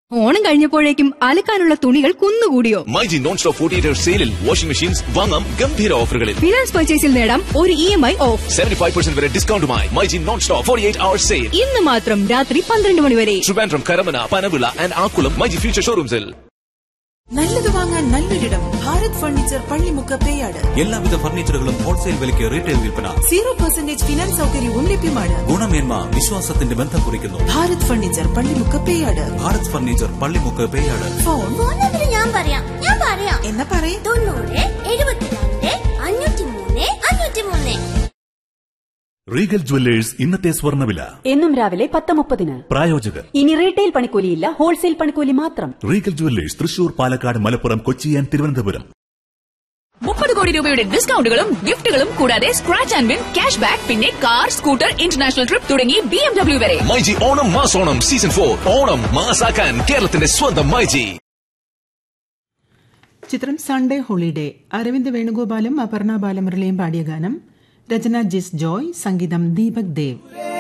ഓണം കഴിഞ്ഞപ്പോഴേക്കും അലക്കാനുള്ള തുണികൾ കുന്നുകൂടിയോ myG non stop forty eight സെയിലിൽ വാഷിംഗ് മെഷീൻസ് വാങ്ങാം ഗംഭീര ഓഫറുകളിൽ ഫിനാൻസ് പർച്ചേസിൽ നേടാം ഒരു E M I off seventy five percent വരെ ഡിസ്കൗണ്ടുമായി myG non stop forty eight hour sale ഇന്ന് മാത്രം രാത്രി പന്ത്രണ്ട് മണി വരെ ട്രിവാൻഡ്രം കരമന പനവിള ആൻഡ് ആക്കുളം മൈജി ഫ്യൂച്ചർ ഷോറൂംസിൽ നല്ലത് വാങ്ങാൻ നല്ലൊരിടം ഭാരത് ഫർണിച്ചർ പള്ളിമുക്ക് പേയാട് എല്ലാവിധ ഫർണിച്ചറുകളും ഹോൾസെയിൽ വിലയ്ക്ക് റീറ്റെയിൽ വിൽപ്പന സീറോ പെർസെന്റേജ് ഫിനാൻസ് സൗകര്യവും ലഭ്യമാണ് ഗുണമേന്മ വിശ്വാസത്തിന്റെ ബന്ധം കുറിക്കുന്നു Bharat furniture Pallimukku Peyad Bharat furniture Pallimukku Peyad phone phone number ഞാൻ പറയാം ഞാൻ പറയാം എന്നാ പറയേ തൊണ്ണൂറ് എഴുപത്തിരണ്ട് അഞ്ഞൂറ്റി മൂന്ന് അഞ്ഞൂറ്റി മൂന്ന് റീഗൽ ജുവല്ലേഴ്സ് ഇന്നത്തെ സ്വർണ്ണവില എന്നും രാവിലെ പത്ത് മുപ്പതിന് പ്രായോജകർ ഇനി റീറ്റെയിൽ പണിക്കൂലിയില്ല ഹോൾസെയിൽ പണിക്കൂലി മാത്രം Regal jewellers Thrissur Palakkad Malappuram Kochi and Thiruvananthapuram മുപ്പത് കോടി രൂപയുടെ ഡിസ്കൗണ്ടുകളും ഗിഫ്റ്റുകളും കൂടാതെ scratch and win cash back പിന്നെ കാർ സ്കൂട്ടർ ഇന്റർനാഷണൽ ട്രിപ്പ് തുടങ്ങി ബി എം ഡബ്ല്യു വരെ മൈജി ഓണം മാസോണം സീസൺ ഫോർ ഓണം മാസാക്കാൻ കേരളത്തിന്റെ സ്വന്തം മൈജി ചിത്രം സൺഡേ ഹോളിഡേ അരവിന്ദ് വേണുഗോപാലും അപർണ ബാലമുരളിയും പാടിയ ഗാനം രചന ജിസ് ജോയ് സംഗീതം ദീപക് ദേവ്